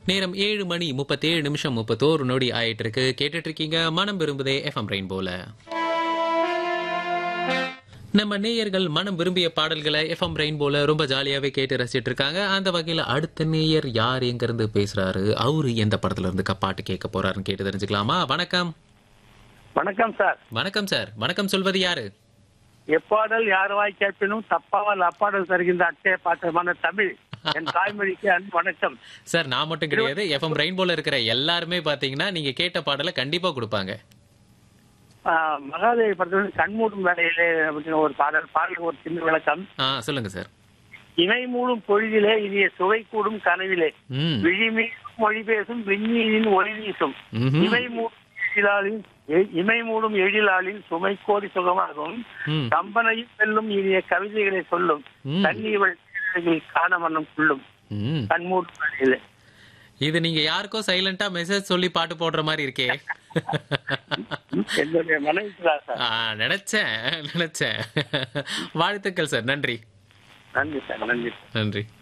நேரம் ஏழு மணி முப்பத்தேழு நிமிஷம் முப்பத்தோரு நொடி ஆயிட்டு இருக்கு கேட்டுட்டு இருக்கீங்க மனம் விரும்புதே எஃப்எம் ரெயின்போல நம்ம நேயர்கள் மனம் விரும்பிய பாடல்களை எஃப்எம் ரெயின்போல ரொம்ப ஜாலியாவே கேட்டு ரசிச்சிட்டு இருக்காங்க அந்த வகையில அடுத்த நேயர் யார் எங்க இருந்து பேசுறாரு அவரு எந்த படத்துல இருந்து க- பாட்டு கேட்க போறாருன்னு கேட்டு தெரிஞ்சுக்கலாமா வணக்கம் வணக்கம் சார் வணக்கம் சார் வணக்கம் சொல்வது யாரு எப்பாடல் யாருவாய் கேட்பினும் தப்பாமல் அப்பாடல் தருகின்ற அட்டைய பாத்திரமான தமிழ் என் தாய்மொழிக்கு அன்பு வணக்கம் சார் நான் மட்டும் கிடையாது எஃப்எம் ரெயின்போல இருக்கிற எல்லாருமே பாத்தீங்கன்னா நீங்க கேட்ட பாடலை கண்டிப்பா கொடுப்பாங்க ஆஹ், மகாதேவி படத்தில் கண்மூடும் வேலையிலே அப்படின்னு ஒரு பாடல் பாடலுக்கு ஒரு சின்ன விளக்கம் ஆ சொல்லுங்க சார் இமை மூடும் பொழுதிலே இனிய சுவை கூடும் கனவிலே ம் விழிமீடும் மொழி பேசும் விண்மீனின் ஒளி வீசும் ம்ஹும். இமை மூடும் எழிலாளின் எ- இமை மூடும் எழிலாளின் சுமை கோடி சுகமாகும் ம் கம்பனையும் வெல்லும் இனிய கவிதைகளை சொல்லும் ம். தண்ணீர் காண மன்னம் கொள்ளும் ம் கண்மூடும் வேலையிலே இது நீங்க யாருக்கோ சைலண்டா மெசேஜ் சொல்லி பாட்டு போடுற மாதிரி இருக்கே என்னுடைய மனைவிக்கு தான் சார் ஆ, நினைச்சேன் நினைச்சேன் வாழ்த்துக்கள் சார் நன்றி நன்றி சார் நன்றி நன்றி